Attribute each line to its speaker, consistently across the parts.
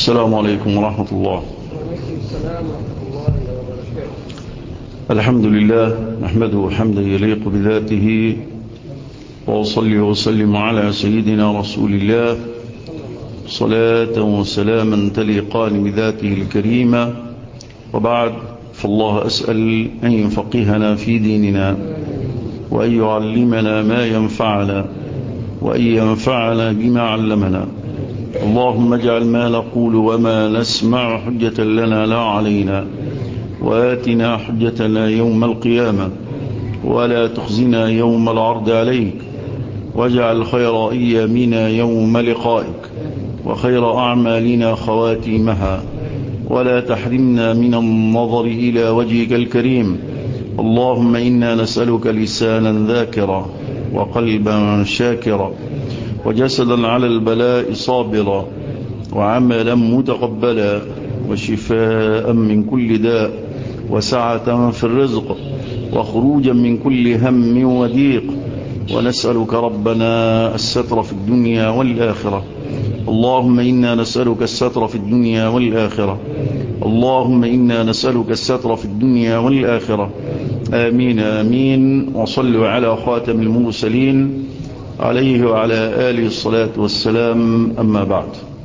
Speaker 1: السلام عليكم ورحمة الله
Speaker 2: وعليكم السلام ورحمة الله وبركاته
Speaker 1: الحمد لله نحمده حمدا يليق بذاته وأصلي وسلم على سيدنا رسول الله صلاة وسلاما تليقان بذاته الكريمة وبعد فالله أسأل أن يفقهنا في ديننا وأن يعلمنا ما ينفعنا وأن ينفعنا بما علمنا اللهم اجعل ما نقول وما نسمع حجة لنا لا علينا وآتنا حجتنا يوم القيامة ولا تخزنا يوم العرض عليك واجعل خير أيامنا يوم لقائك وخير أعمالنا خواتيمها ولا تحرمنا من النظر إلى وجهك الكريم اللهم إنا نسألك لسانا ذاكرا وقلبا شاكرا وجسدا على البلاء صابرا وعملا متقبلا وشفاء من كل داء وسعة في الرزق وخروجا من كل هم وضيق ونسألك ربنا الستر في الدنيا والآخرة اللهم إنا نسألك الستر في الدنيا والآخرة اللهم إنا نسألك الستر في الدنيا والآخرة آمين آمين وصلوا على خاتم المرسلين عليه وعلى آله الصلاة والسلام أما بعد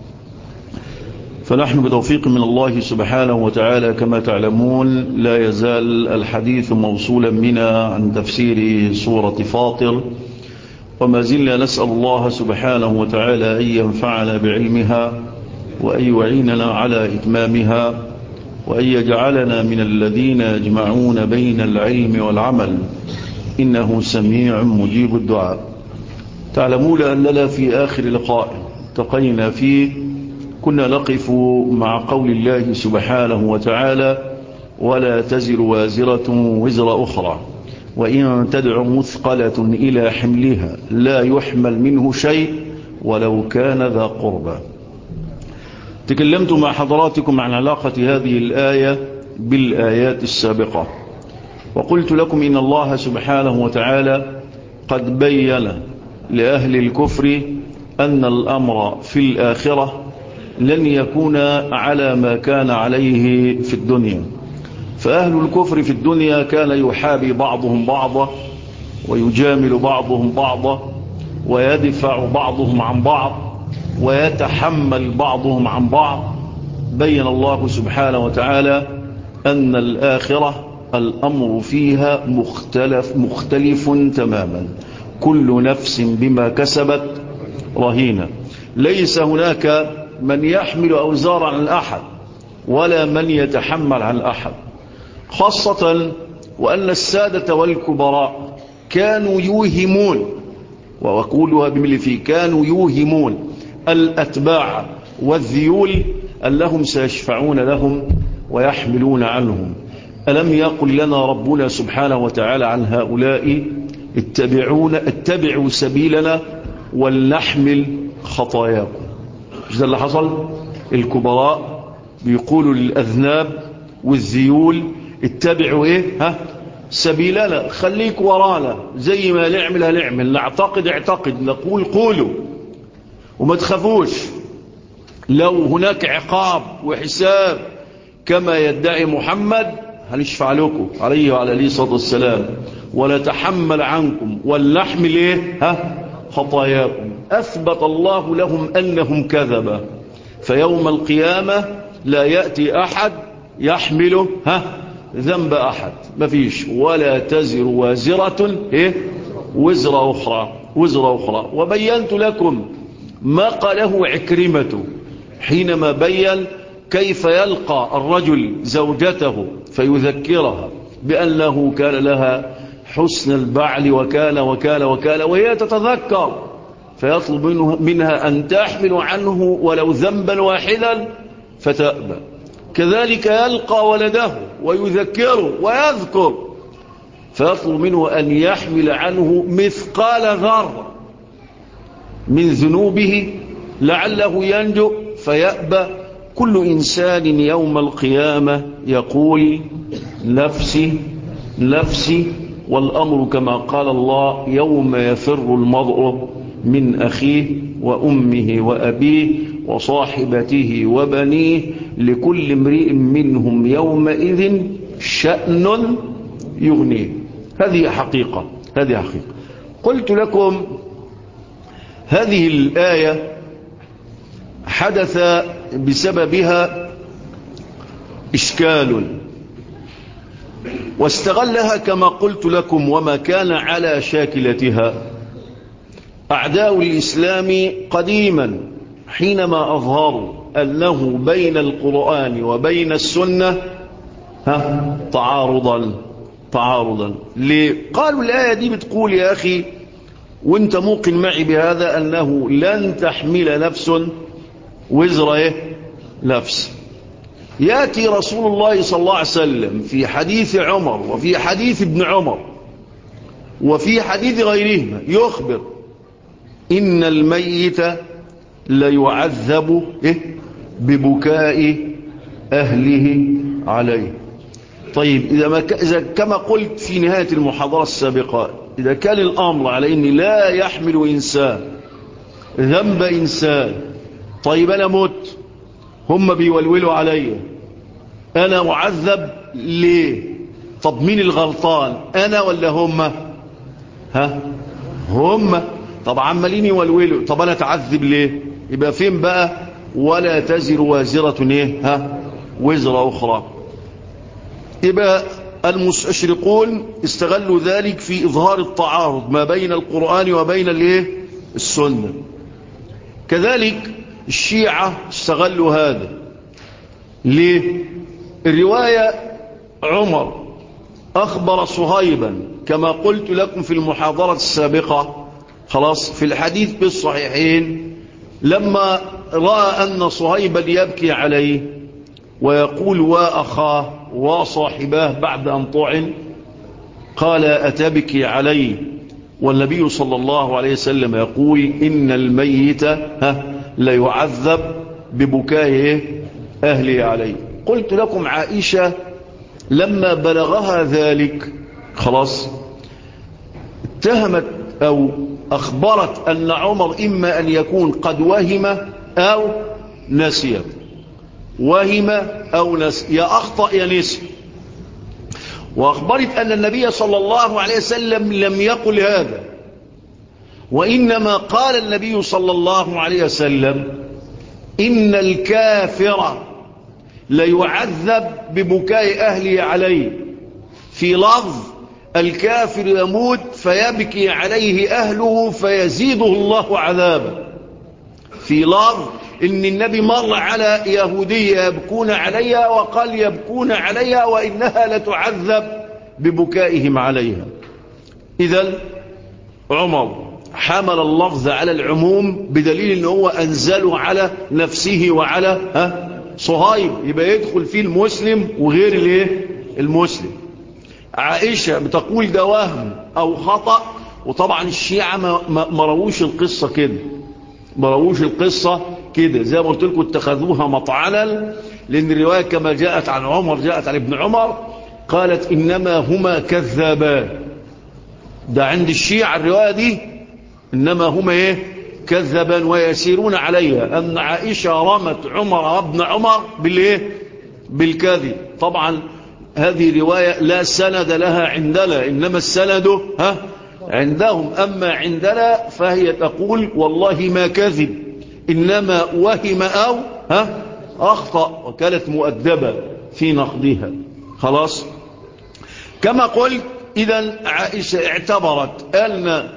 Speaker 1: فنحن بتوفيق من الله سبحانه وتعالى كما تعلمون لا يزال الحديث موصولا بنا عن تفسير سورة فاطر وما زلنا نسأل الله سبحانه وتعالى أن ينفعنا بعلمها وأن يعيننا على إتمامها وأن يجعلنا من الذين يجمعون بين العلم والعمل إنه سميع مجيب الدعاء تعلمون أننا في آخر لقاء التقينا فيه كنا نقف مع قول الله سبحانه وتعالى ولا تزر وازرة وزر أخرى وإن تدع مثقلة إلى حملها لا يحمل منه شيء ولو كان ذا قربى تكلمت مع حضراتكم عن علاقة هذه الآية بالآيات السابقة وقلت لكم إن الله سبحانه وتعالى قد بين لأهل الكفر أن الأمر في الآخرة لن يكون على ما كان عليه في الدنيا فأهل الكفر في الدنيا كان يحابي بعضهم بعضا ويجامل بعضهم بعضا ويدفع بعضهم عن بعض ويتحمل بعضهم عن بعض بين الله سبحانه وتعالى أن الآخرة الأمر فيها مختلف, مختلف تماما كل نفس بما كسبت رهينة ليس هناك من يحمل أوزار عن الأحد ولا من يتحمل عن الأحد خاصة وأن السادة والكبراء كانوا يوهمون وأقولها بملي فيه كانوا يوهمون الأتباع والذيول أنهم سيشفعون لهم ويحملون عنهم ألم يقل لنا ربنا سبحانه وتعالى عن هؤلاء اتبعون اتبعوا سبيلنا ولنحمل خطاياكم مش ده اللي حصل الكبراء بيقولوا للأذناب والذيول اتبعوا ايه ها سبيلنا خليك ورانا زي ما نعمل هنعمل نعتقد اعتقد نقول قولوا وما تخافوش لو هناك عقاب وحساب كما يدعي محمد هنشفع لكم عليه وعلى عليه الصلاة والسلام ونتحمل عنكم ولنحمل ايه ها خطاياكم أثبت الله لهم أنهم كذبا فيوم القيامة لا يأتي أحد يحمله ها ذنب أحد ما فيش ولا تزر وازرة إيه وزر أخرى وزر أخرى وبينت لكم ما قاله عكرمة حينما بين كيف يلقى الرجل زوجته فيذكرها بأنه كان لها حسن البعل وكان وكان وكان وهي تتذكر فيطلب منه منها أن تحمل عنه ولو ذنبا واحدا فتأبى كذلك يلقى ولده ويذكره ويذكر فيطلب منه أن يحمل عنه مثقال ذرة من ذنوبه لعله ينجو فيأبى كل إنسان يوم القيامة يقول نفسي نفسي والأمر كما قال الله يوم يفر المرء من أخيه وأمه وأبيه وصاحبته وبنيه لكل امرئ منهم يومئذ شأن يغنيه هذه حقيقة هذه حقيقة قلت لكم هذه الآية حدث بسببها إشكال واستغلها كما قلت لكم وما كان على شاكلتها أعداء الإسلام قديما حينما أظهروا أنه بين القرآن وبين السنة ها تعارضا تعارضا ليه؟ قالوا الآية دي بتقول يا أخي وانت موقن معي بهذا أنه لن تحمل نفس وزر ايه نفس ياتي رسول الله صلى الله عليه وسلم في حديث عمر وفي حديث ابن عمر وفي حديث غيرهما يخبر إن الميت ليعذب إيه؟ ببكاء أهله عليه طيب إذا, ما ك... إذا كما قلت في نهاية المحاضرة السابقة إذا كان الأمر على إن لا يحمل إنسان ذنب إنسان طيب أنا مت هم بيولولوا عليا أنا معذب ليه طب مين الغلطان أنا ولا هم ها هم طب عمالين يولولوا طب أنا أتعذب ليه يبقى فين بقى ولا تزر وازرة ايه ها وزر أخرى يبقى المستشرقون استغلوا ذلك في إظهار التعارض ما بين القرآن وبين الايه السنة كذلك الشيعة استغلوا هذا ليه الرواية عمر أخبر صهيبا كما قلت لكم في المحاضرة السابقة خلاص في الحديث بالصحيحين لما رأى أن صهيبا يبكي عليه ويقول وأخاه وصاحباه بعد أن طعن قال أتبكي عليه والنبي صلى الله عليه وسلم يقول إن الميت ها ليعذب ببكائه أهله عليه قلت لكم عائشة لما بلغها ذلك خلاص اتهمت أو أخبرت أن عمر إما أن يكون قد وهم أو نسي وهم أو نسي يا أخطأ يا نسي وأخبرت أن النبي صلى الله عليه وسلم لم يقل هذا وإنما قال النبي صلى الله عليه وسلم إن الكافر ليعذب ببكاء أهله عليه في لفظ الكافر يموت فيبكي عليه أهله فيزيده الله عذابا في لفظ إن النبي مر على يهودية يبكون عليها وقال يبكون عليها وإنها لتعذب ببكائهم عليها إذا عمر حمل اللفظ على العموم بدليل أنه هو أنزله على نفسه وعلى ها صهيب يبقى يدخل فيه المسلم وغير الايه المسلم عائشة بتقول ده وهم أو خطأ وطبعا الشيعة ما رووش القصة كده ما رووش القصة كده زي ما قلت لكم اتخذوها مطعنا لأن الرواية كما جاءت عن عمر جاءت عن ابن عمر قالت إنما هما كذابان ده عند الشيعة الرواية دي إنما هما إيه كذبا ويسيرون عليها أن عائشة رمت عمر وابن عمر بالإيه بالكذب طبعا هذه رواية لا سند لها عندنا إنما السند ها عندهم أما عندنا فهي تقول والله ما كذب إنما وهم أو ها أخطأ وكانت مؤدبة في نقدها خلاص كما قلت إذا عائشة اعتبرت أن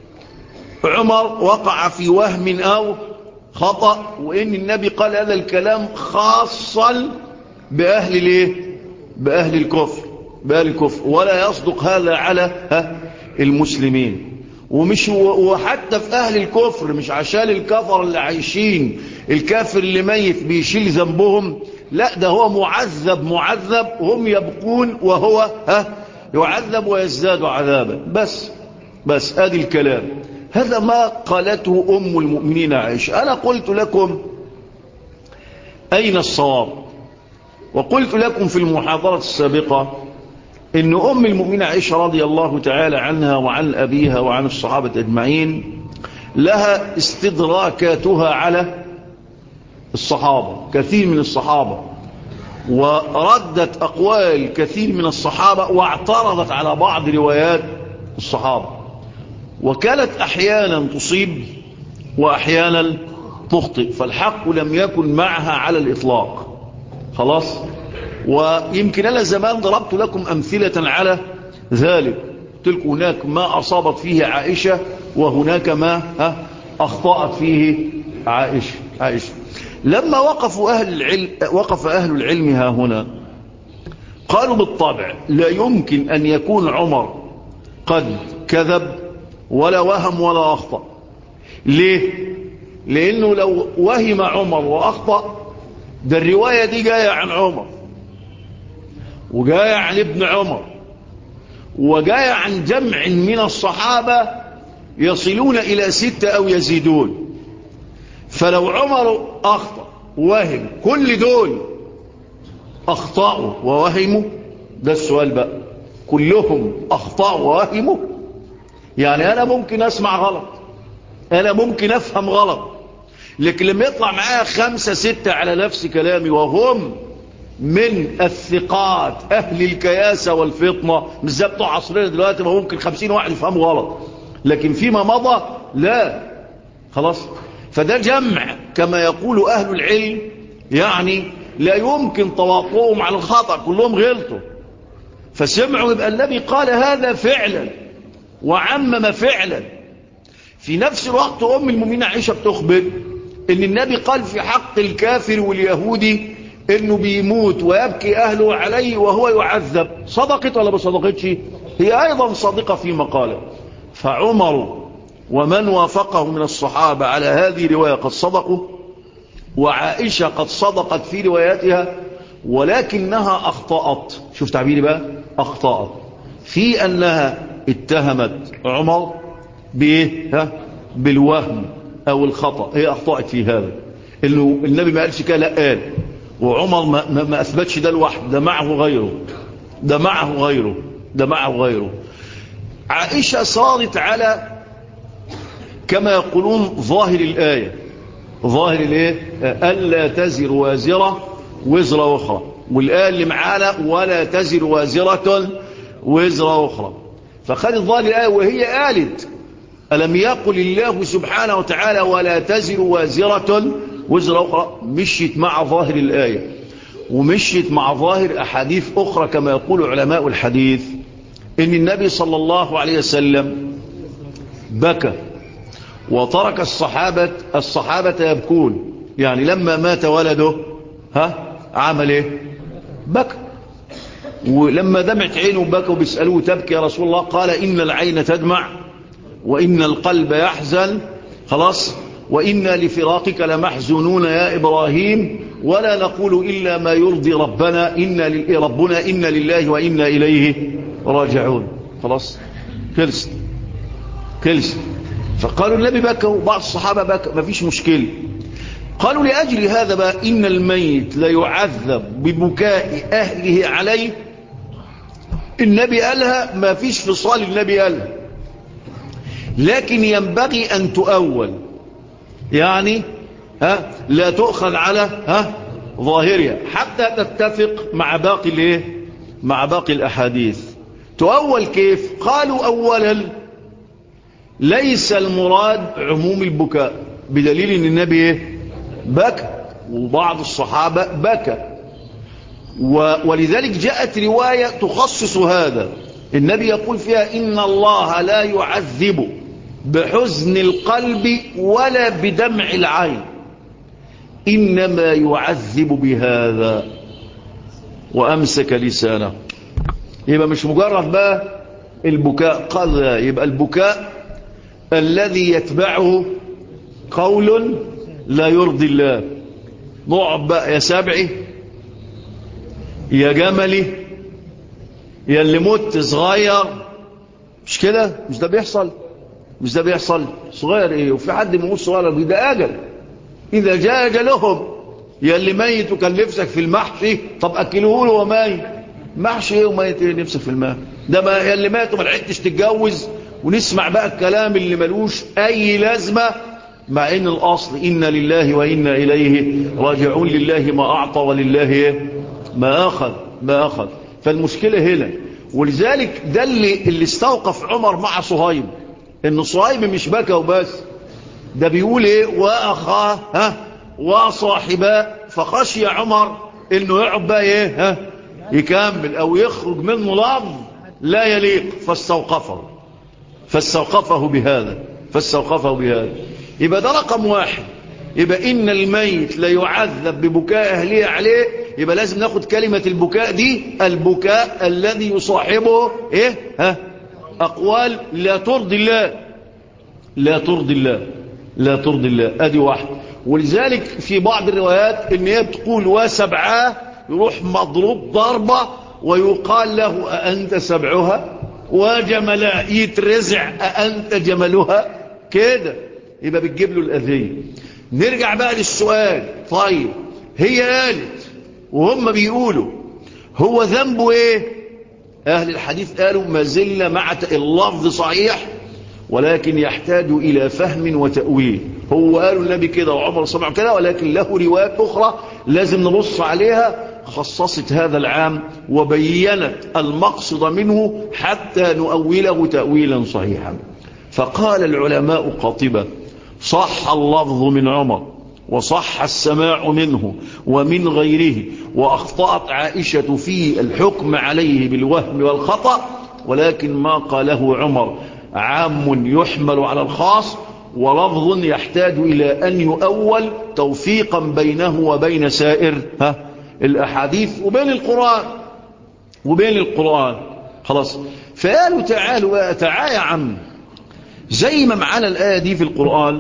Speaker 1: عمر وقع في وهم أو خطأ وإن النبي قال هذا الكلام خاصا بأهل الايه بأهل الكفر بأهل الكفر ولا يصدق هذا على ها المسلمين ومش وحتى في أهل الكفر مش عشان الكفر اللي عايشين الكافر اللي ميت بيشيل ذنبهم لا ده هو معذب معذب وهم يبقون وهو ها يعذب ويزداد عذابا بس بس ادي الكلام هذا ما قالته أم المؤمنين عائشة أنا قلت لكم أين الصواب وقلت لكم في المحاضرة السابقة إن أم المؤمنين عائشة رضي الله تعالى عنها وعن أبيها وعن الصحابة أجمعين لها استدراكاتها على الصحابة كثير من الصحابة وردت أقوال كثير من الصحابة واعترضت على بعض روايات الصحابة وكانت أحيانا تصيب وأحيانا تخطئ فالحق لم يكن معها على الإطلاق خلاص ويمكن أنا زمان ضربت لكم أمثلة على ذلك تلك هناك ما أصابت فيه عائشة وهناك ما ها أخطأت فيه عائشة, عائشة لما وقفوا أهل العلم وقف أهل العلم ها هنا قالوا بالطبع لا يمكن أن يكون عمر قد كذب ولا وهم ولا أخطأ ليه لأنه لو وهم عمر وأخطأ ده الرواية دي جاية عن عمر وجاية عن ابن عمر وجاية عن جمع من الصحابة يصلون إلى ستة أو يزيدون فلو عمر أخطأ وهم كل دول أخطأوا ووهموا ده السؤال بقى كلهم أخطأوا ووهموا يعني أنا ممكن أسمع غلط أنا ممكن أفهم غلط لكن لما يطلع معايا خمسة ستة على نفس كلامي وهم من الثقات أهل الكياسة والفطنة مش زي بتوع عصرنا دلوقتي ما ممكن خمسين واحد يفهموا غلط لكن فيما مضى لا خلاص فده جمع كما يقول أهل العلم يعني لا يمكن تواطؤهم على الخطأ كلهم غلطوا فسمعوا يبقى النبي قال هذا فعلا وعمم فعلا في نفس الوقت أم المؤمنين عائشة بتخبر ان النبي قال في حق الكافر واليهودي انه بيموت ويبكي اهله عليه وهو يعذب صدقت ولا ما صدقتش هي ايضا صادقة في مقاله فعمر ومن وافقه من الصحابة على هذه رواية قد صدقوا وعائشة قد صدقت في رواياتها ولكنها اخطأت شوف تعبيري بقى اخطأت في انها اتهمت عمر بايه ها بالوهم او الخطأ هي اخطأت في هذا انه النبي ما قالش كده لا قال وعمر ما, ما, ما اثبتش ده لوحده ده معه غيره ده معه غيره ده معه غيره عائشة صارت على كما يقولون ظاهر الآية ظاهر الايه ألا تزر وازرة وزر أخرى والآية اللي معانا ولا تزر وازرة وزر أخرى فخذت ظاهر الآية وهي قالت ألم يقل الله سبحانه وتعالى ولا تزر وازرة وزر أخرى مشيت مع ظاهر الآية ومشيت مع ظاهر أحاديث أخرى كما يقول علماء الحديث إن النبي صلى الله عليه وسلم بكى وترك الصحابة الصحابة يبكون يعني لما مات ولده ها عمل ايه بكى ولما دمعت عينه بكى وبيسألوه تبكي يا رسول الله قال إن العين تدمع وإن القلب يحزن خلاص وإنا لفراقك لمحزنون يا إبراهيم ولا نقول إلا ما يرضي ربنا إن ربنا إن لله وإنا إليه راجعون خلاص خلص خلص فقالوا النبي بكى وبعض الصحابة بكى ما فيش مشكلة قالوا لأجل هذا بقى إن الميت لا يعذب ببكاء أهله عليه النبي قالها ما فيش فصال النبي قالها لكن ينبغي أن تؤول يعني ها لا تؤخذ على ها ظاهرها حتى تتفق مع باقي الايه مع باقي الاحاديث تؤول كيف قالوا اولا ليس المراد عموم البكاء بدليل ان النبي ايه بكى وبعض الصحابه بكى ولذلك جاءت روايه تخصص هذا النبي يقول فيها ان الله لا يعذب بحزن القلب ولا بدمع العين إنما يعذب بهذا وأمسك لسانه يبقى مش مجرد بقى البكاء قال يبقى البكاء الذي يتبعه قول لا يرضي الله نقعد بقى يا سبعي يا جملي يا اللي مت صغير مش كده مش ده بيحصل مش ده بيحصل صغير ايه وفي حد يموت صغير ده اجل اذا جاء اجلهم يا اللي ميت وكان نفسك في المحشي طب اكلوه له وميت محشي ايه وميت ايه نفسك في الماء ده ما يا اللي مات وما لحقتش تتجوز ونسمع بقى الكلام اللي ملوش اي لازمه مع ان الاصل إن لله وإنا إليه راجعون لله ما أعطى ولله ما أخذ ما أخذ فالمشكلة هنا ولذلك ده اللي, اللي استوقف عمر مع صهيب ان صهيب مش بكى وبس ده بيقول ايه واخاه ها وصاحباه فخشي عمر انه يقعد بقى ايه ها يكمل او يخرج منه لفظ لا يليق فاستوقفه فاستوقفه بهذا فاستوقفه بهذا يبقى ده رقم واحد يبقى ان الميت لا يعذب ببكاء اهليه عليه يبقى لازم ناخد كلمة البكاء دي البكاء الذي يصاحبه ايه ها اقوال لا ترضي الله لا ترضي الله لا ترضي الله ادي واحد ولذلك في بعض الروايات ان هي بتقول وسبعاه يروح مضروب ضربة ويقال له أأنت سبعها وجملا يترزع أأنت جملها كده يبقى بتجيب له الأذية نرجع بقى للسؤال طيب هي قالت وهم بيقولوا هو ذنبه ايه اهل الحديث قالوا ما زلنا مع اللفظ صحيح ولكن يحتاج الى فهم وتأويل هو قالوا النبي كده وعمر سمع كده ولكن له روايات اخرى لازم نبص عليها خصصت هذا العام وبينت المقصد منه حتى نؤوله تأويلا صحيحا فقال العلماء قاطبة صح اللفظ من عمر وصح السماع منه ومن غيره وأخطأت عائشة في الحكم عليه بالوهم والخطأ ولكن ما قاله عمر عام يحمل على الخاص ولفظ يحتاج إلى أن يؤول توفيقا بينه وبين سائر ها الأحاديث وبين القرآن وبين القرآن خلاص فقالوا تعالوا تعالى يا عم زي ما معانا الآية دي في القرآن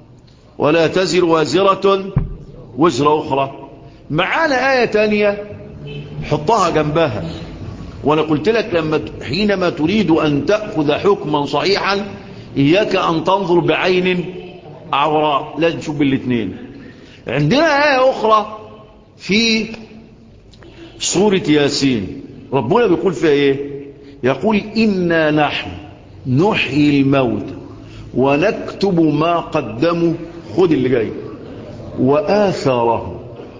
Speaker 1: ولا تزر وازرة وزر أخرى معانا آية تانية حطها جنبها وانا قلت لك لما حينما تريد أن تأخذ حكما صحيحا إياك أن تنظر بعين عوراء لازم تشوف بالاثنين عندنا آية أخرى في سورة ياسين ربنا بيقول فيها إيه يقول إنا نحن نحيي الموت ونكتب ما قدموا خد اللي جاي وآثاره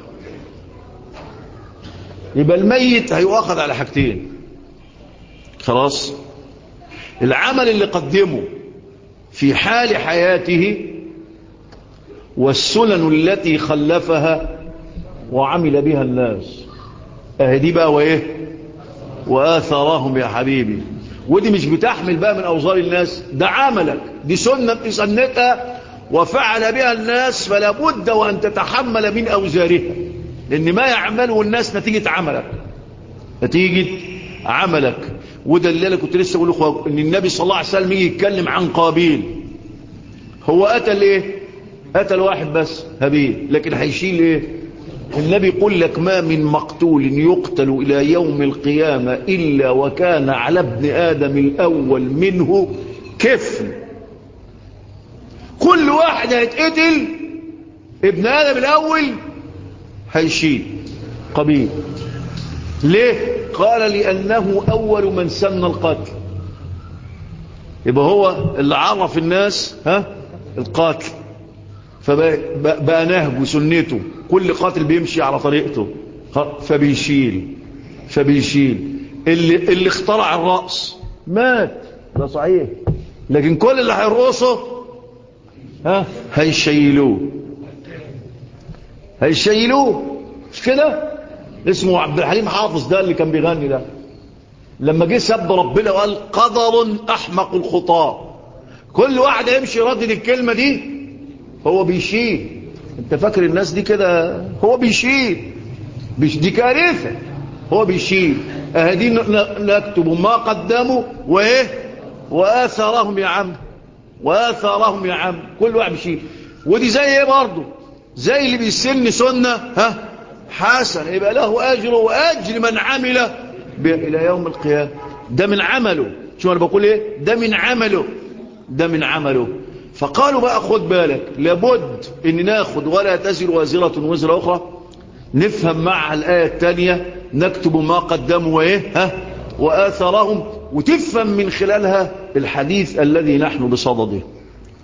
Speaker 1: يبقى الميت هيؤخذ على حاجتين خلاص العمل اللي قدمه في حال حياته والسنن التي خلفها وعمل بها الناس اهدي بقى وايه واثرهم يا حبيبي ودي مش بتحمل بقى من اوزار الناس ده عملك دي سنة سنتها وفعل بها الناس فلا بد وان تتحمل من اوزارها لان ما يعمله الناس نتيجة عملك نتيجة عملك وده اللي انا كنت لسه اقول ان النبي صلى الله عليه وسلم يجي يتكلم عن قابيل هو قتل ايه قتل واحد بس هابيل لكن هيشيل ايه النبي يقول لك ما من مقتول يقتل الى يوم القيامة الا وكان على ابن ادم الاول منه كفل كل واحد هيتقتل ابن ادم الاول هيشيل قبيل ليه قال لأنه أول من سن القتل يبقى هو اللي عرف الناس ها القاتل فبقى نهج وسنته كل قاتل بيمشي على طريقته فبيشيل فبيشيل اللي, اللي اخترع الرأس مات ده صحيح لكن كل اللي هيرقصه ها هيشيلوه هيشيلوه مش كده اسمه عبد الحليم حافظ ده اللي كان بيغني ده لما جه سب ربنا وقال قدر احمق الخطاه كل واحد يمشي ردد الكلمه دي هو بيشيل انت فاكر الناس دي كده هو بيشيل بيش دي كارثه هو بيشيل اهدي نكتب ما قدموا وايه واثرهم يا عم واثرهم يا عم كل واحد بيشيل ودي زي ايه برضه زي اللي بيسن سنه ها حسن يبقى له أجر وأجر من عمل إلى يوم القيامة ده من عمله شو أنا بقول إيه ده من عمله ده من عمله فقالوا بقى خد بالك لابد ان ناخد ولا تزر وازرة وزر أخرى نفهم مع الآية الثانية نكتب ما قدموا وإيه ها وآثرهم وتفهم من خلالها الحديث الذي نحن بصدده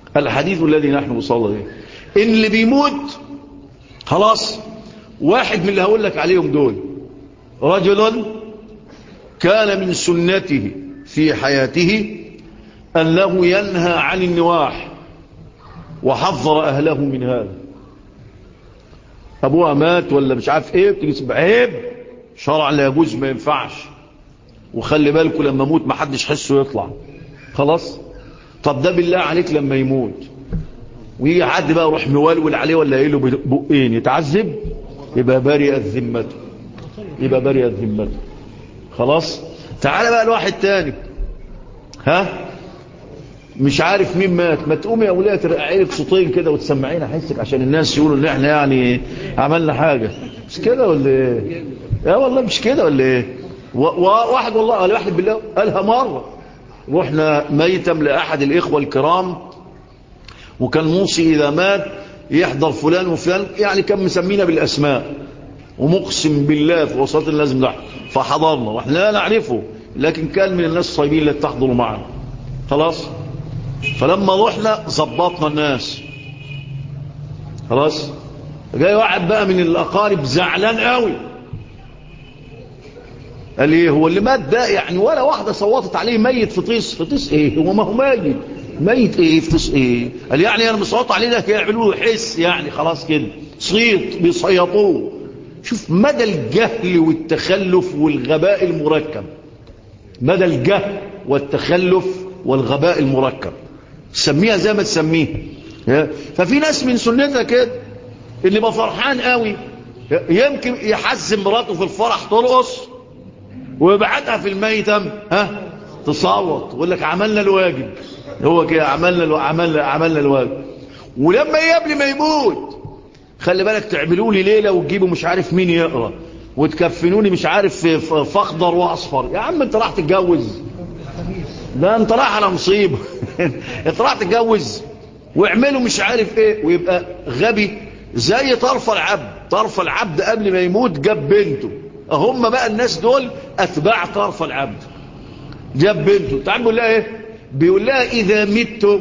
Speaker 1: الحديث الذي نحن وصلنا إليه إن اللي بيموت خلاص واحد من اللي هقول لك عليهم دول رجل كان من سنته في حياته أنه ينهى عن النواح وحذر أهله من هذا أبوها مات ولا مش عارف إيه بتجي عيب شرع لا يجوز ما ينفعش وخلي بالكم لما موت ما حدش حسه يطلع خلاص طب ده بالله عليك لما يموت ويجي حد بقى يروح مولول عليه ولا يقول له بقين يتعذب يبقى برئت ذمته يبقى برئت ذمته خلاص تعال بقى الواحد تاني ها مش عارف مين مات ما تقومي يا اولاد ترقعي لك صوتين كده وتسمعينا احسك عشان الناس يقولوا ان احنا يعني عملنا حاجه مش كده ولا ايه يا والله مش كده ولا ايه واحد والله قال واحد بالله قالها مره رحنا ميتم لاحد الاخوه الكرام وكان موصي اذا مات يحضر فلان وفلان يعني كان مسمينا بالاسماء ومقسم بالله في وسط لازم نحضر فحضرنا واحنا لا نعرفه لكن كان من الناس الصيبين اللي تحضروا معنا خلاص فلما رحنا ظبطنا الناس خلاص جاي واحد بقى من الاقارب زعلان قوي قال ايه هو اللي مات ده يعني ولا واحده صوتت عليه ميت في طيس في طيس ايه هو ما هو ميت ميت ايه في طيس ايه قال يعني انا مصوت عليه ده يعملوا له حس يعني خلاص كده صيت بيصيطوه شوف مدى الجهل والتخلف والغباء المركب مدى الجهل والتخلف والغباء المركب سميها زي ما تسميها ففي ناس من سنتها كده اللي بقى فرحان قوي يمكن يحزم مراته في الفرح ترقص ويبعتها في الميتم ها تصوت ويقول لك عملنا الواجب هو كده عملنا الو... عملنا عملنا الواجب ولما قبل ما يموت خلي بالك تعملوا لي ليله وتجيبوا مش عارف مين يقرا وتكفنوني مش عارف في فاخضر واصفر يا عم انت راح تتجوز ده انت رايح على مصيبه انت راح تتجوز واعملوا مش عارف ايه ويبقى غبي زي طرف العبد طرف العبد قبل ما يموت جاب بنته هم بقى الناس دول اتباع طرف العبد جاب بنته تعال بيقول لها ايه بيقول لها اذا مت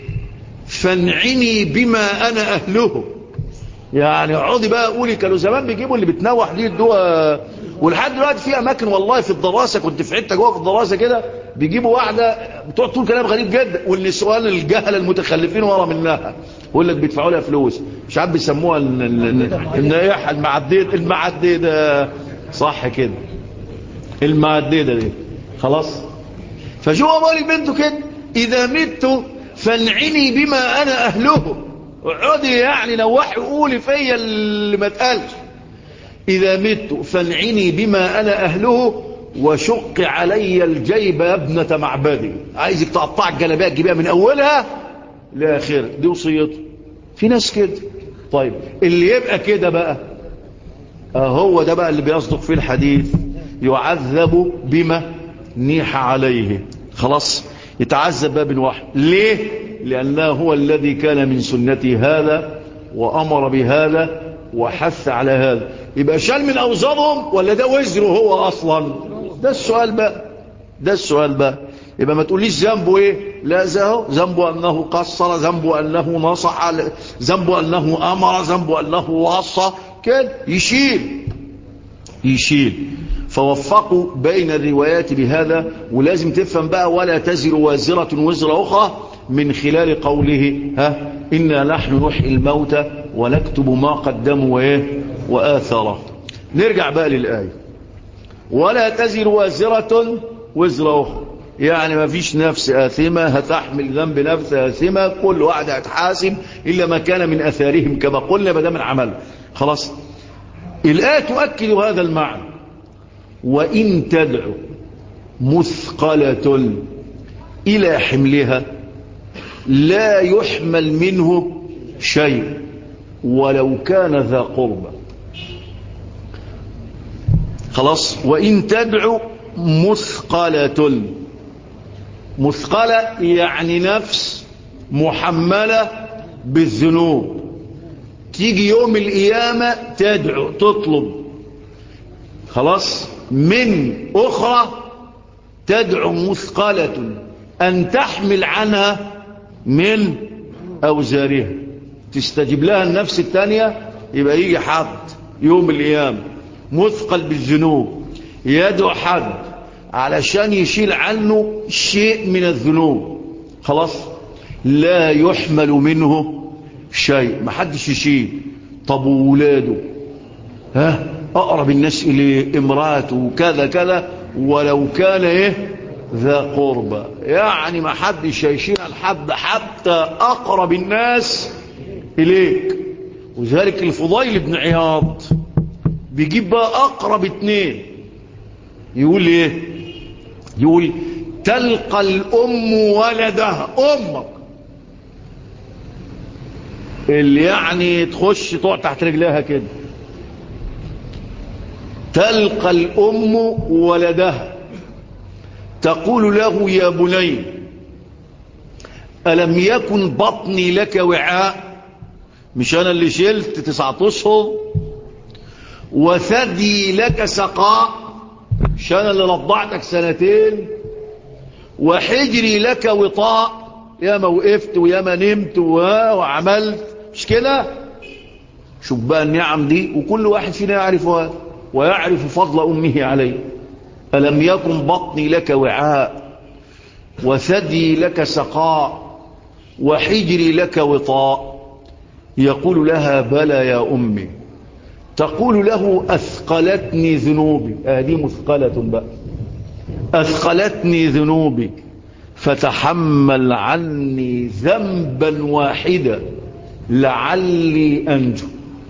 Speaker 1: فانعني بما انا اهله يعني اقعدي بقى قولي كانوا زمان بيجيبوا اللي بتنوح دي الدواء ولحد دلوقتي في اماكن والله في الدراسه كنت في حته جوه في الدراسه كده بيجيبوا واحده بتقعد تقول كلام غريب جدا والنسوان الجهله المتخلفين ورا منها يقول لك بيدفعوا لها فلوس مش عارف بيسموها النياحه المعديه المعديه صح كده المعدده دي خلاص فشو بالي بنته كده اذا مت فانعني بما انا اهله اقعدي يعني نوحي قولي فيا اللي ما اتقالش إذا مت فانعني بما أنا أهله وشق علي الجيب يا ابنة معبدي عايزك تقطع الجلبية تجيبها من أولها لآخرها دي وصيته في ناس كده طيب اللي يبقى كده بقى هو ده بقى اللي بيصدق فيه الحديث يعذب بما نيح عليه خلاص يتعذب بقى من واحد ليه لأنه هو الذي كان من سنته هذا وأمر بهذا وحث على هذا يبقى شال من أوزارهم ولا ده وزره هو أصلا ده السؤال بقى ده السؤال بقى يبقى ما تقوليش ذنبه ايه لا زهو ذنبه أنه قصر ذنبه أنه نصح ذنبه أنه أمر ذنبه أنه وصى كده يشيل يشيل فوفقوا بين الروايات بهذا ولازم تفهم بقى ولا تزر وازرة وزر أخرى من خلال قوله ها إنا نحن نحيي الموتى ونكتب ما قدموا وإيه وآثره نرجع بقى للآية ولا تزر وازرة وزر أخرى يعني ما فيش نفس آثمة هتحمل ذنب نفس آثمة كل واحد هتحاسب إلا ما كان من أثارهم كما قلنا ما دام العمل خلاص الآية تؤكد هذا المعنى وإن تدعو مثقلة إلى حملها لا يحمل منه شيء ولو كان ذا قربة خلاص وإن تدعو مثقلة مثقلة يعني نفس محملة بالذنوب تيجي يوم القيامة تدعو تطلب خلاص من أخرى تدعو مثقلة أن تحمل عنها من أو زارها تستجيب لها النفس الثانية يبقى يجي حد يوم القيامة مثقل بالذنوب يدعو حد علشان يشيل عنه شيء من الذنوب خلاص لا يحمل منه شيء ما حدش يشيل طب وولاده ها أقرب الناس إليه امراته كذا كذا ولو كان إيه ذا قربى يعني ما حدش هيشيل الحد حتى أقرب الناس إليك وذلك الفضيل بن عياض بيجيب بقى أقرب اتنين يقول إيه يقول تلقى الأم ولدها أمك اللي يعني تخش تقع تحت رجلها كده تلقى الأم ولدها تقول له يا بني ألم يكن بطني لك وعاء مش أنا اللي شلت تسعة أشهر وثدي لك سقاء مش أنا اللي رضعتك سنتين وحجري لك وطاء يا ما وقفت ويا ما نمت وعملت مش كده شوف بقى النعم دي وكل واحد فينا يعرفها ويعرف فضل أمه عليه ألم يكن بطني لك وعاء وثدي لك سقاء وحجري لك وطاء يقول لها بلى يا أمي تقول له أثقلتني ذنوبي هذه مثقلة بقى أثقلتني ذنوبي فتحمل عني ذنبا واحدا لعلي أنجو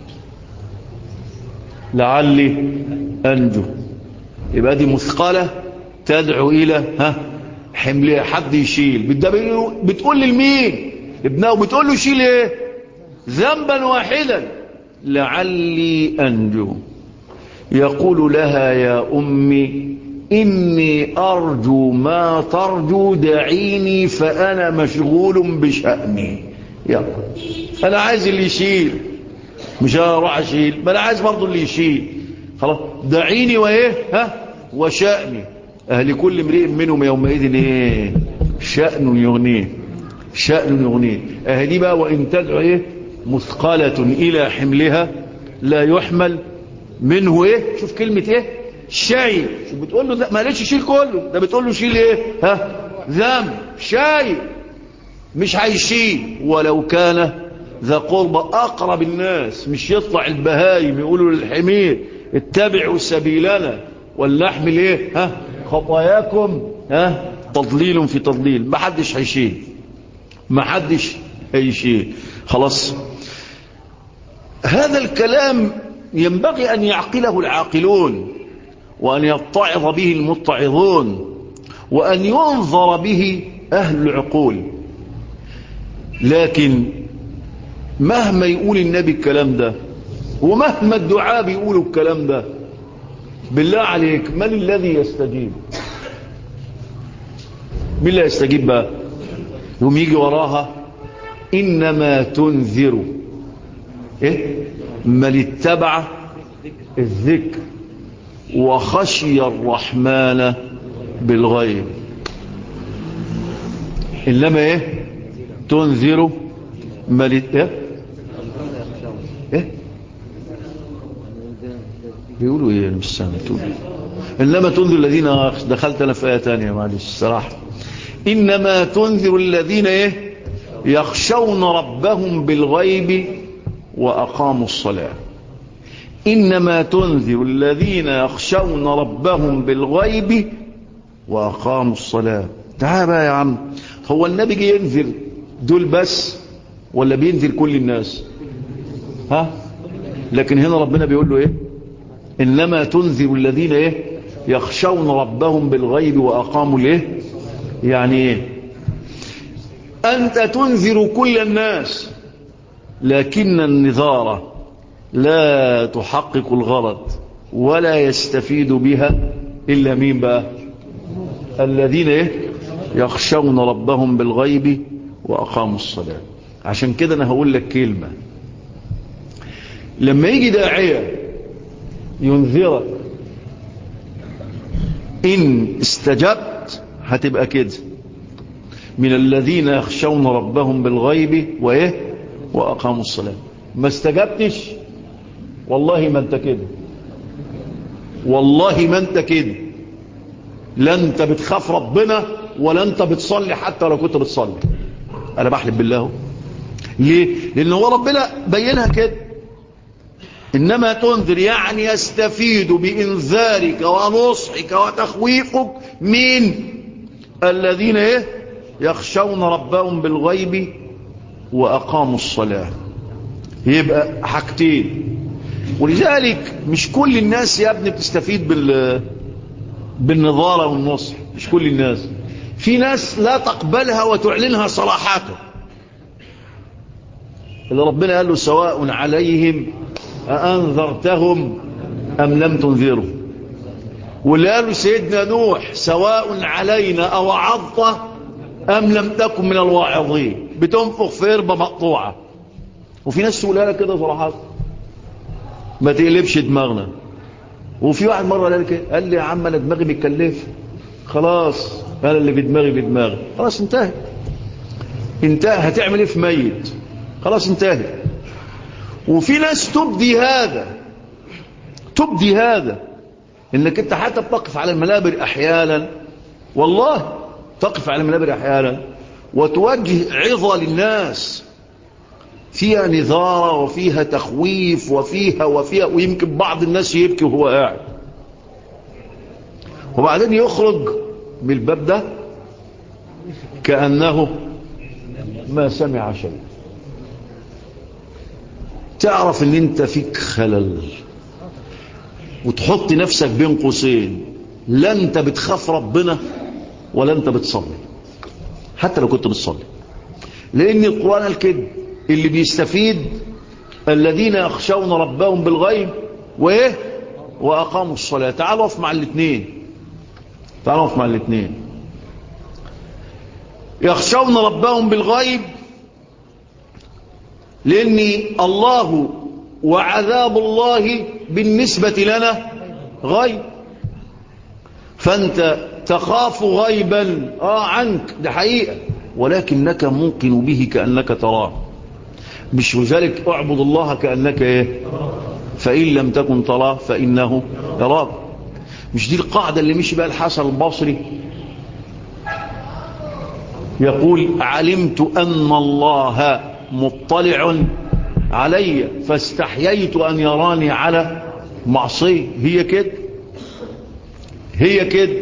Speaker 1: لعلي أنجو يبقى دي مثقلة تدعو إلى ها حملها حد يشيل بتقول للمين ابنه بتقول له شيل ايه ذنبا واحدا لعلي أنجو يقول لها يا أمي إني أرجو ما ترجو دعيني فأنا مشغول بشأني يلا أنا عايز اللي يشيل مش أنا أروح أشيل ما أنا عايز برضو اللي يشيل خلاص دعيني وإيه ها وشأني أهل كل امرئ منهم يومئذ إيه شأن يغنيه شأن يغنيه أهدي بقى وإن تدعو إيه مثقلة إلى حملها لا يحمل منه إيه شوف كلمة إيه شيء شوف بتقول له ما ليش يشيل كله ده بتقول له شيل إيه ها ذنب شيء مش هيشيل ولو كان ذا قرب أقرب الناس مش يطلع البهايم يقولوا للحمير اتبعوا سبيلنا ولنحمل ايه ها خطاياكم ها تضليل في تضليل ما حدش هيشيل ما حدش هيشيل خلاص هذا الكلام ينبغي أن يعقله العاقلون وأن يتعظ به المتعظون وأن ينظر به أهل العقول لكن مهما يقول النبي الكلام ده ومهما الدعاء بيقولوا الكلام ده بالله عليك من الذي يستجيب مين اللي يستجيب بقى يوم يجي وراها إنما تنذر إيه؟ من اتبع الذكر وخشي الرحمن بالغيب إنما إيه تنذر من إيه إيه بيقولوا ايه انا مش سامع تقول انما تنذر الذين دخلت انا في ايه ثانيه معلش الصراحه انما تنذر الذين ايه يخشون ربهم بالغيب واقاموا الصلاه انما تنذر الذين يخشون ربهم بالغيب واقاموا الصلاه تعال بقى يا عم هو النبي جه ينذر دول بس ولا بينذر كل الناس ها لكن هنا ربنا بيقول له ايه إنما تنذر الذين إيه يخشون ربهم بالغيب وأقاموا الإيه يعني إيه أنت تنذر كل الناس لكن النذارة لا تحقق الغرض ولا يستفيد بها إلا مين بقى الذين إيه يخشون ربهم بالغيب وأقاموا الصلاة عشان كده أنا هقول لك كلمة لما يجي داعية ينذرك إن استجبت هتبقى كده من الذين يخشون ربهم بالغيب وإيه وأقاموا الصلاة ما استجبتش والله ما انت كده والله ما انت كده لا انت بتخاف ربنا ولا انت بتصلي حتى لو كنت بتصلي انا بحلف بالله ليه لان هو ربنا بينها كده انما تنذر يعني يستفيد بانذارك ونصحك وتخويفك من الذين ايه يخشون ربهم بالغيب واقاموا الصلاه يبقى حاجتين ولذلك مش كل الناس يا ابني بتستفيد بال بالنظارة والنصح مش كل الناس في ناس لا تقبلها وتعلنها صلاحاته اللي ربنا قال له سواء عليهم أأنذرتهم أم لم تنذرهم واللي قال له سيدنا نوح سواء علينا أو عضة أم لم تكن من الواعظين بتنفخ في إربة مقطوعة وفي ناس تقولها لك كده صراحات ما تقلبش دماغنا وفي واحد مرة قال لي قال لي يا عم انا دماغي بتكلف خلاص انا اللي بدماغي بدماغي خلاص انتهى انتهى هتعمل ايه في ميت خلاص انتهى وفي ناس تبدي هذا تبدي هذا انك انت حتى بتقف على المنابر احيانا والله تقف على المنابر احيانا وتوجه عظة للناس فيها نظارة وفيها تخويف وفيها وفيها ويمكن بعض الناس يبكي وهو قاعد وبعدين يخرج من الباب ده كأنه ما سمع شيء تعرف ان انت فيك خلل وتحط نفسك بين قوسين لا انت بتخاف ربنا ولا انت بتصلي حتى لو كنت بتصلي لان القرآن الكذب اللي بيستفيد الذين يخشون ربهم بالغيب وايه واقاموا الصلاه تعالوا اقف مع الاثنين تعالوا اقف مع الاثنين يخشون ربهم بالغيب لان الله وعذاب الله بالنسبه لنا غيب فانت تخاف غيبا اه عنك ده حقيقه ولكنك موقن به كانك تراه مش لذلك اعبد الله كأنك ايه فإن لم تكن تراه فإنه يراك مش دي القاعدة اللي مشي بقى الحسن البصري يقول علمت أن الله مطلع علي فاستحييت أن يراني على معصية هي كده هي كده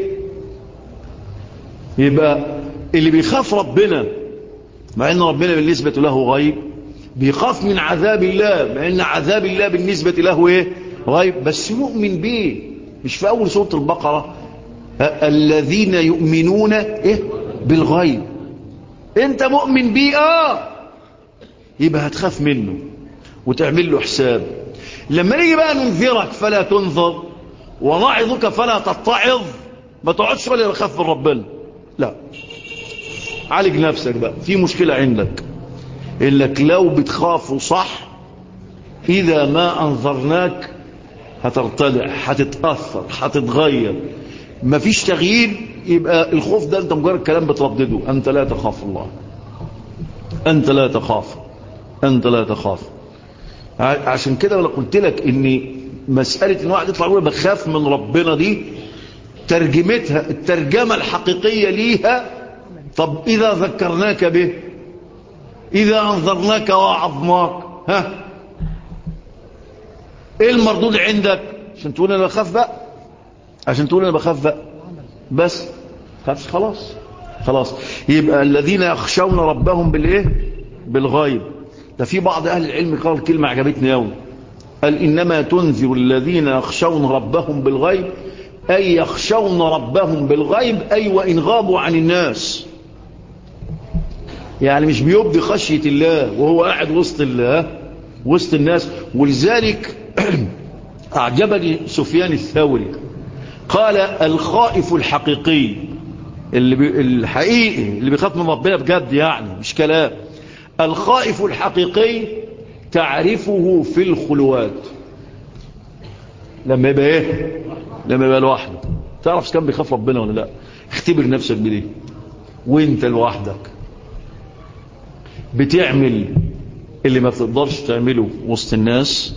Speaker 1: يبقى اللي بيخاف ربنا مع ان ربنا بالنسبة له غيب بيخاف من عذاب الله مع ان عذاب الله بالنسبة له ايه غيب بس يؤمن به مش في اول سورة البقرة الذين يؤمنون ايه بالغيب انت مؤمن بيه اه يبقى هتخاف منه وتعمل له حساب لما نيجي بقى ننذرك فلا تنذر ونعظك فلا تتعظ ما تقعدش ولا تخاف من ربنا لا عالج نفسك بقى في مشكلة عندك انك لو بتخاف صح اذا ما انظرناك هترتدع هتتأثر هتتغير مفيش تغيير يبقى الخوف ده انت مجرد كلام بتردده انت لا تخاف الله انت لا تخاف انت لا تخاف عشان كده انا قلت لك ان مسألة ان واحد يطلع يقول بخاف من ربنا دي ترجمتها الترجمة الحقيقية ليها طب اذا ذكرناك به اذا انظرناك وعظناك ها ايه المردود عندك عشان تقول انا بخاف بقى عشان تقول انا بخاف بقى بس خافش خلاص خلاص يبقى الذين يخشون ربهم بالايه بالغيب ده في بعض اهل العلم قال كلمه عجبتني قوي قال انما تنذر الذين يخشون ربهم بالغيب اي يخشون ربهم بالغيب اي وان غابوا عن الناس يعني مش بيبدي خشيه الله وهو قاعد وسط الله وسط الناس ولذلك اعجبني سفيان الثوري قال الخائف الحقيقي اللي بي الحقيقي اللي بيخاف من ربنا بجد يعني مش كلام الخائف الحقيقي تعرفه في الخلوات لما يبقى ايه لما يبقى لوحده تعرف كم بيخاف ربنا ولا لا اختبر نفسك بدي وانت لوحدك بتعمل اللي ما تقدرش تعمله وسط الناس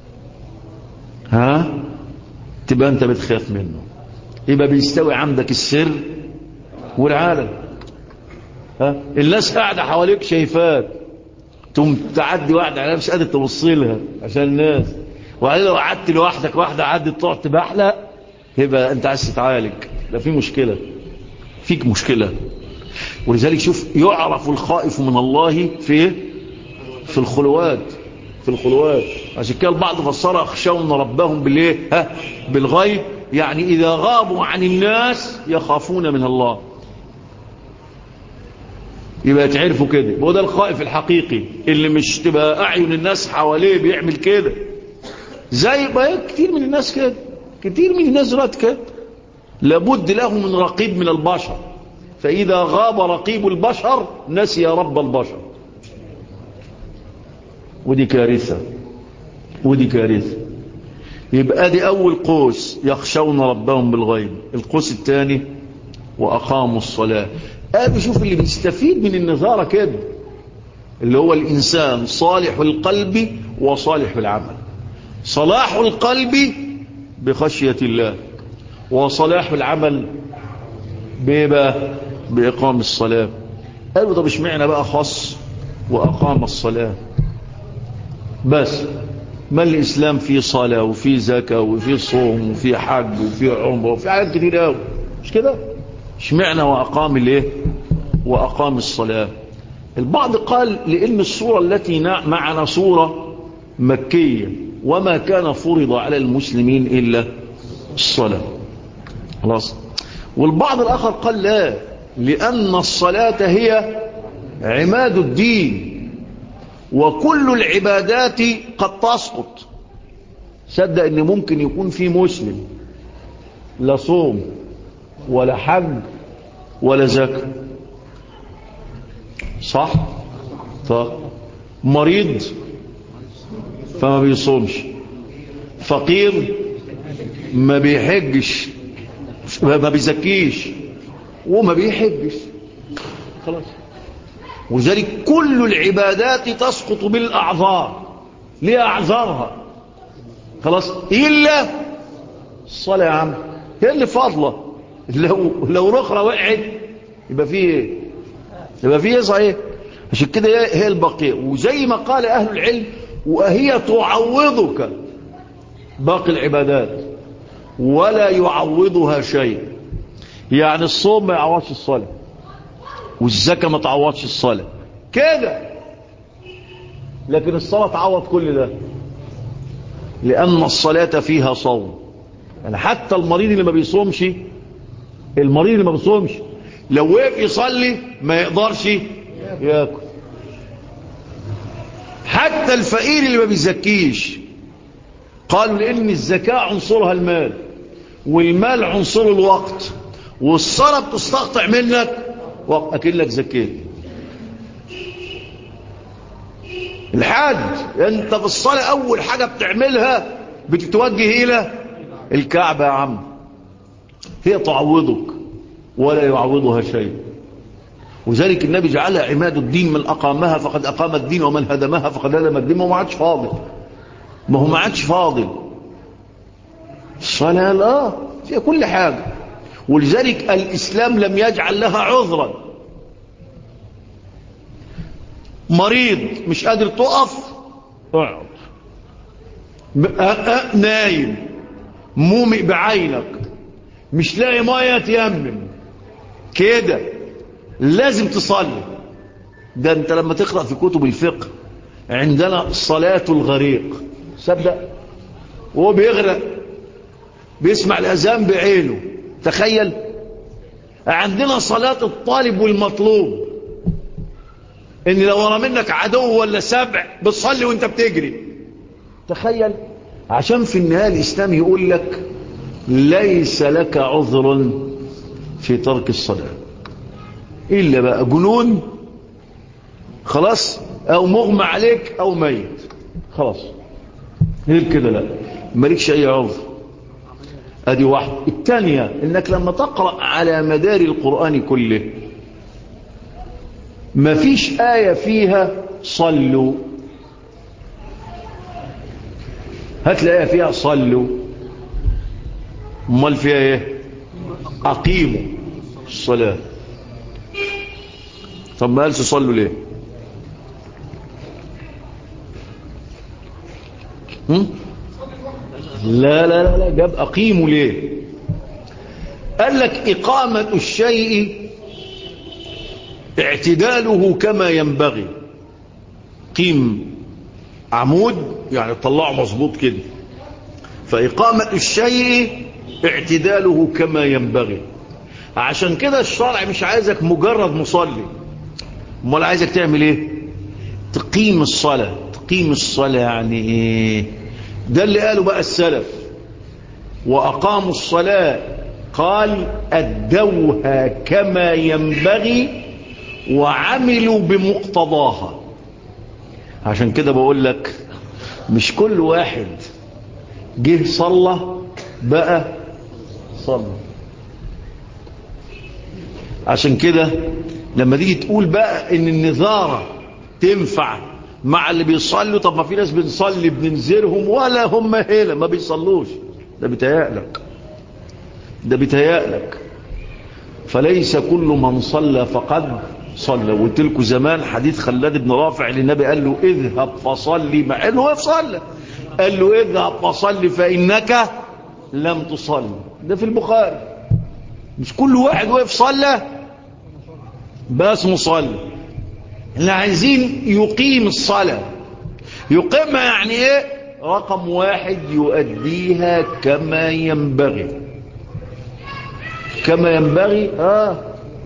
Speaker 1: ها تبقى انت بتخاف منه يبقى بيستوي عندك السر والعالم ها الناس قاعدة حواليك شايفاك تقوم تعدي واحدة على مش قادر تبص لها عشان الناس وبعدين لو قعدت لوحدك واحدة عدت تقعد تبحلق يبقى انت عايز تتعالج لا في مشكلة فيك مشكلة ولذلك شوف يعرف الخائف من الله في في الخلوات في الخلوات عشان كده البعض فسرها يخشون ربهم بالايه ها بالغيب يعني اذا غابوا عن الناس يخافون من الله يبقى تعرفوا كده هو ده الخائف الحقيقي اللي مش تبقى اعين الناس حواليه بيعمل كده زي ما كتير من الناس كده كتير من الناس دلوقتي كده لابد له من رقيب من البشر فإذا غاب رقيب البشر نسي رب البشر ودي كارثة ودي كارثة يبقى دي أول قوس يخشون ربهم بالغيب القوس الثاني وأقاموا الصلاة قالوا شوف اللي بيستفيد من النظارة كده اللي هو الإنسان صالح القلب وصالح العمل صلاح القلب بخشية الله وصلاح العمل بيبقى بإقام الصلاة قالوا طب اشمعنا بقى خاص وأقام الصلاة بس ما الإسلام فيه صلاة وفيه زكاة وفيه صوم وفيه حج وفيه عمره وفيه حاجات كتير قوي مش كده اشمعنا وأقام الايه وأقام الصلاة البعض قال لأن الصورة التي معنا صورة مكية وما كان فرض على المسلمين إلا الصلاة خلاص والبعض الآخر قال لا لأن الصلاة هي عماد الدين وكل العبادات قد تسقط صدق ان ممكن يكون في مسلم لا صوم ولا حج ولا زكاة صح طب مريض فما بيصومش فقير ما بيحجش ما بيزكيش وما بيحجش خلاص وذلك كل العبادات تسقط بالأعذار ليه أعذارها خلاص إلا الصلاة يا عم هي اللي فاضلة لو لو رخرة وقعت يبقى فيه ايه يبقى فيه ايه صحيح عشان كده هي البقية وزي ما قال أهل العلم وهي تعوضك باقي العبادات ولا يعوضها شيء يعني الصوم ما يعوضش الصلاة والزكاة ما تعوضش الصلاة كده لكن الصلاة تعوض كل ده لأن الصلاة فيها صوم يعني حتى المريض اللي ما بيصومش المريض اللي ما بيصومش لو وقف يصلي ما يقدرش ياكل حتى الفقير اللي ما بيزكيش قالوا لأن الزكاة عنصرها المال والمال عنصر الوقت والصلاة بتستقطع منك وقت أكلك زكيت الحاج انت في الصلاة اول حاجة بتعملها بتتوجه الى الكعبة يا عم هي تعوضك ولا يعوضها شيء وذلك النبي جعلها عماد الدين من أقامها فقد أقام الدين ومن هدمها فقد هدم الدين وما عادش فاضل ما هو ما عادش فاضل الصلاة لا فيها كل حاجة ولذلك الإسلام لم يجعل لها عذرا مريض مش قادر تقف اقعد نايم مومئ بعينك مش لاقي ميه تيمم كده لازم تصلي ده انت لما تقرأ في كتب الفقه عندنا صلاة الغريق صدق وهو بيغرق بيسمع الأذان بعينه تخيل عندنا صلاة الطالب والمطلوب ان لو ورا منك عدو ولا سبع بتصلي وانت بتجري تخيل عشان في النهاية الإسلام يقول لك ليس لك عذر في ترك الصلاة إلا بقى جنون خلاص أو مغمى عليك أو ميت خلاص غير كده لا مالكش أي عذر ادي واحد الثانية انك لما تقرأ على مدار القرآن كله ما فيش آية فيها صلوا هات لي آية فيها صلوا امال فيها ايه اقيموا الصلاة طب ما قالش صلوا ليه هم؟ لا لا لا لا جاب اقيموا ليه قال لك اقامة الشيء اعتداله كما ينبغي قيم عمود يعني طلعه مظبوط كده فإقامة الشيء اعتداله كما ينبغي عشان كده الشرع مش عايزك مجرد مصلي امال عايزك تعمل ايه تقيم الصلاة تقيم الصلاة يعني ايه ده اللي قالوا بقى السلف وأقاموا الصلاة قال أدوها كما ينبغي وعملوا بمقتضاها عشان كده بقول لك مش كل واحد جه صلى بقى صلى عشان كده لما تيجي تقول بقى ان النظارة تنفع مع اللي بيصلوا طب ما في ناس بنصلي بننذرهم ولا هم هنا ما بيصلوش ده بيتهيألك ده بيتهيألك فليس كل من صلى فقد صلى وقلت لكم زمان حديث خلاد بن رافع للنبي قال له اذهب فصلي مع انه وقف صلى قال له اذهب فصلي فانك لم تصلي ده في البخاري مش كل واحد وقف صلى بس مصلي اللي عايزين يقيم الصلاة يقيمها يعني ايه رقم واحد يؤديها كما ينبغي كما ينبغي اه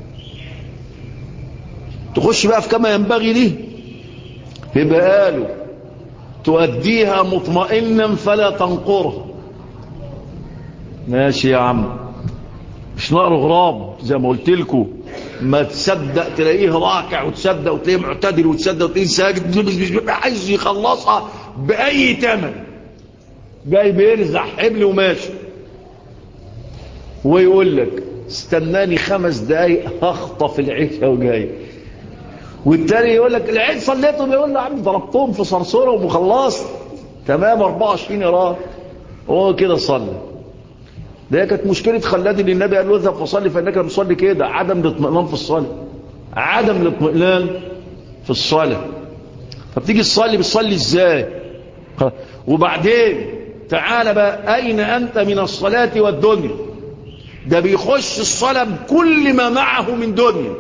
Speaker 1: تخش بقى في كما ينبغي دي يبقى قالوا تؤديها مطمئنا فلا تنقرها ماشي يا عم مش نقر غراب زي ما قلت لكم ما تصدق تلاقيه راكع وتصدق وتلاقيه معتدل وتصدق وتلاقيه ساجد عايز يخلصها بأي تمن جاي بيرزع حبل وماشي ويقول لك استناني خمس دقايق هخطف العشاء وجاي والتاني يقول لك العيد صليتهم يقول له عم ضربتهم في صرصورهم وخلصت تمام 24 يراد هو كده صلى ده كانت مشكلة خلاد ان النبي قال له اذهب فصلي فانك لم تصلي كده عدم الاطمئنان في الصلاة عدم الاطمئنان في الصلاة فبتيجي تصلي بتصلي ازاي وبعدين تعالى بقى اين انت من الصلاة والدنيا ده بيخش الصلاة بكل ما معه من دنيا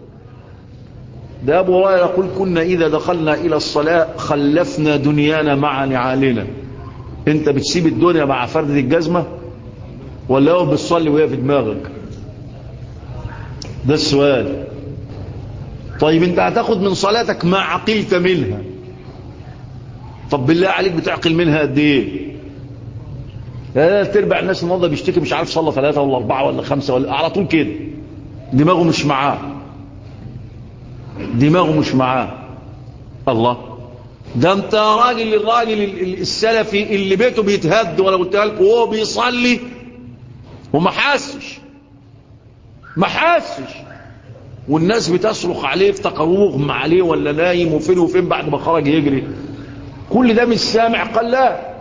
Speaker 1: ده أبو هريرة يقول كنا إذا دخلنا إلى الصلاة خلفنا دنيانا مع نعالنا أنت بتسيب الدنيا مع فردة الجزمة ولا هو بتصلي وهي في دماغك ده السؤال طيب أنت هتاخد من صلاتك ما عقلت منها طب بالله عليك بتعقل منها قد ايه لا تربع الناس النهارده بيشتكي مش عارف صلى ثلاثة ولا أربعة ولا خمسة ولا على طول كده دماغه مش معاه دماغه مش معاه الله ده انت راجل الراجل السلفي اللي بيته بيتهد ولا قلت لكم وهو بيصلي وما حاسش ما حاسش والناس بتصرخ عليه افتكروه مغمى عليه ولا نايم وفين وفين بعد ما خرج يجري كل ده مش سامع قال لا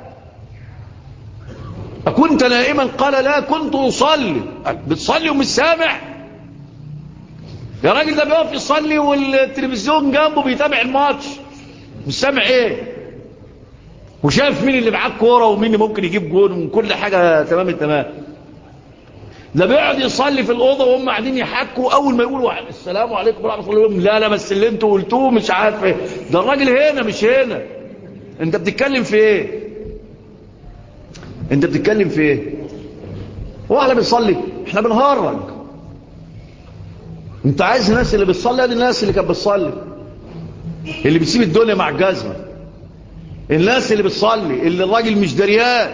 Speaker 1: أكنت نائما قال لا كنت أصلي بتصلي ومش سامع يا راجل ده بيقف يصلي والتلفزيون جنبه بيتابع الماتش مش سامع ايه وشايف مين اللي معاه كوره ومين اللي ممكن يجيب جون وكل حاجه تمام التمام ده بيقعد يصلي في الاوضه وهم قاعدين يحكوا اول ما يقولوا السلام عليكم ورحمه الله وبركاته لا لا بس اللي انتوا قلتوه مش عارف ايه ده الراجل هنا مش هنا انت بتتكلم في ايه انت بتتكلم في ايه هو احنا بنصلي احنا بنهرج انت عايز الناس اللي بتصلي دي الناس اللي كانت بتصلي اللي بتسيب الدنيا مع الجزمه الناس اللي بتصلي اللي الراجل مش دريان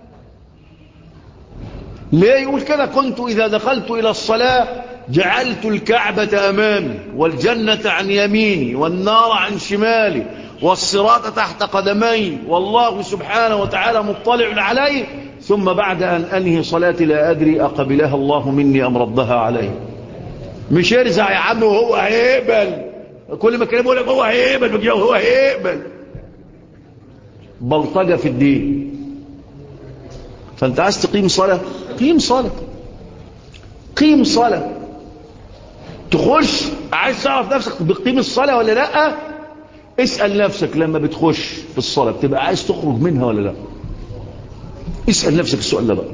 Speaker 1: ليه يقول كده كنت إذا دخلت إلى الصلاة جعلت الكعبة أمامي والجنة عن يميني والنار عن شمالي والصراط تحت قدمي والله سبحانه وتعالى مطلع علي ثم بعد أن أنهي صلاتي لا أدري أقبلها الله مني أم ردها علي مش يرزع يا عم وهو هيقبل كل ما كلمه يقول لك هو هيقبل هو هيقبل بلطجة في الدين فانت عايز تقيم صلاة قيم صلاة قيم صلاة تخش عايز تعرف نفسك بتقيم الصلاة ولا لا اسأل نفسك لما بتخش في الصلاة بتبقى عايز تخرج منها ولا لا اسأل نفسك السؤال ده بقى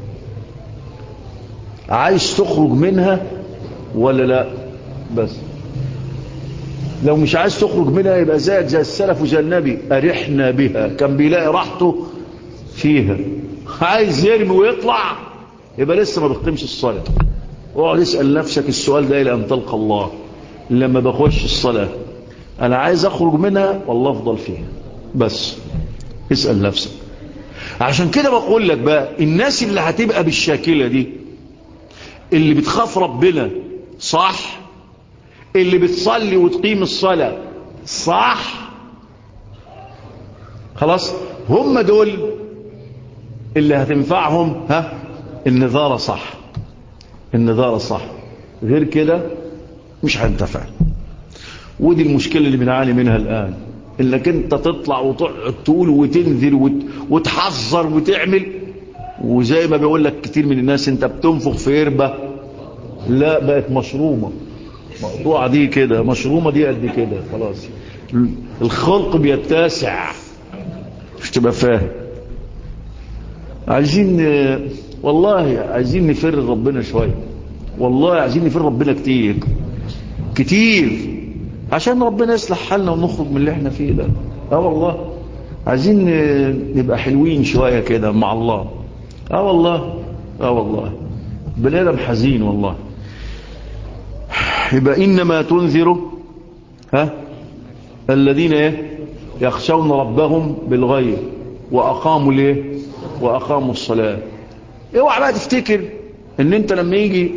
Speaker 1: عايز تخرج منها ولا لا بس لو مش عايز تخرج منها يبقى زيك زي السلف وزي النبي أرحنا بها كان بيلاقي راحته فيها عايز يرمي ويطلع يبقى لسه ما بتقيمش الصلاة اقعد اسأل نفسك السؤال ده إلى أن تلقى الله لما بخش الصلاة أنا عايز أخرج منها والله أفضل فيها بس اسأل نفسك عشان كده بقول لك بقى الناس اللي هتبقى بالشاكلة دي اللي بتخاف ربنا صح اللي بتصلي وتقيم الصلاة صح خلاص هم دول اللي هتنفعهم ها النظارة صح النظارة صح غير كده مش هينتفع ودي المشكلة اللي بنعاني منها الآن انك انت تطلع وتقعد تقول وتنذر وت... وتحذر وتعمل وزي ما بيقول لك كتير من الناس انت بتنفخ في قربة لا بقت مشرومة مقطوعة دي كده مشرومة دي قد كده خلاص الخلق بيتسع مش تبقى فاهم عايزين والله عايزين نفر ربنا شوية والله عايزين نفر ربنا كتير كتير عشان ربنا يصلح حالنا ونخرج من اللي احنا فيه ده اه والله عايزين نبقى حلوين شوية كده مع الله اه والله اه والله بني ادم حزين والله يبقى انما تنذر ها الذين ايه يخشون ربهم بالغيب واقاموا الايه واقاموا الصلاه اوعى بقى تفتكر ان انت لما يجي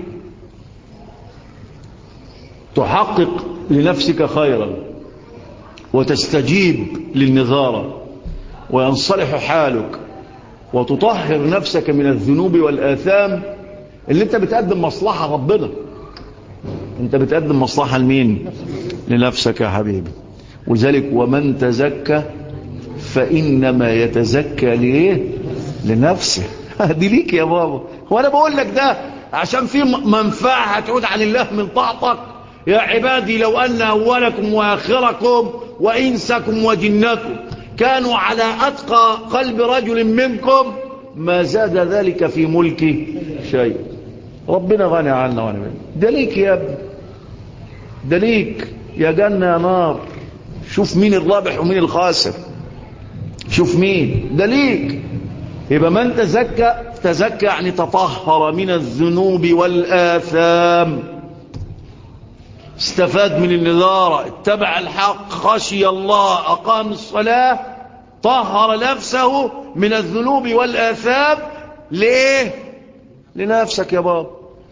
Speaker 1: تحقق لنفسك خيرا وتستجيب للنظارة وينصلح حالك وتطهر نفسك من الذنوب والآثام اللي انت بتقدم مصلحة ربنا انت بتقدم مصلحة لمين لنفسك يا حبيبي ولذلك ومن تزكى فإنما يتزكى ليه لنفسه دي ليك يا بابا وانا بقول لك ده عشان في منفعة هتعود عن الله من طاعتك يا عبادي لو أن أولكم وآخركم وإنسكم وجنكم كانوا على أتقى قلب رجل منكم ما زاد ذلك في ملكي شيء ربنا غني عنا وانا ده ليك يا ابني ده ليك يا جنة يا نار شوف مين الرابح ومين الخاسر شوف مين ده ليك يبقى من تزكى تزكى يعني تطهر من الذنوب والآثام استفاد من النظارة اتبع الحق خشي الله أقام الصلاة طهر نفسه من الذنوب والآثام ليه لنفسك يا بابا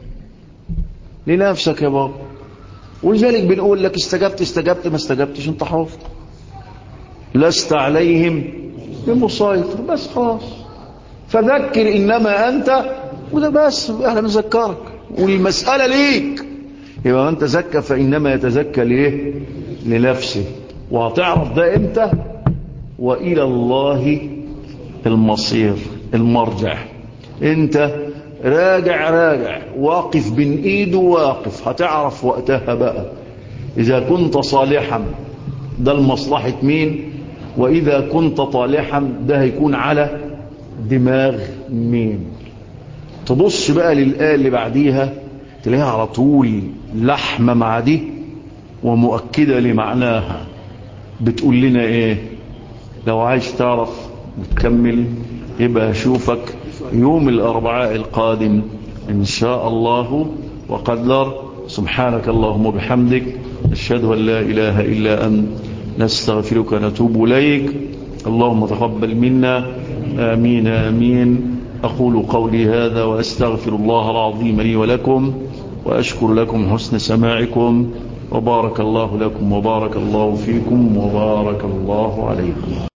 Speaker 1: لنفسك يا بابا ولذلك بنقول لك استجبت استجبت ما استجبتش انت حر لست عليهم بمسيطر بس خلاص فذكر إنما أنت وده بس احنا بنذكرك والمسألة ليك يبقى من تزكى فإنما يتزكى ليه لنفسه وهتعرف ده امتى وإلى الله المصير المرجع انت راجع راجع واقف بين ايده واقف هتعرف وقتها بقى إذا كنت صالحا ده المصلحة مين وإذا كنت طالحا ده هيكون على دماغ مين تبص بقى للآية اللي بعديها تلاقيها على طول لحمة مع دي ومؤكدة لمعناها بتقول لنا ايه لو عايز تعرف وتكمل يبقى اشوفك يوم الاربعاء القادم ان شاء الله وقدر سبحانك اللهم وبحمدك اشهد ان لا اله الا انت نستغفرك ونتوب اليك اللهم تقبل منا امين امين أقول قولي هذا وأستغفر الله العظيم لي ولكم وأشكر لكم حسن سماعكم وبارك الله لكم وبارك الله فيكم وبارك الله عليكم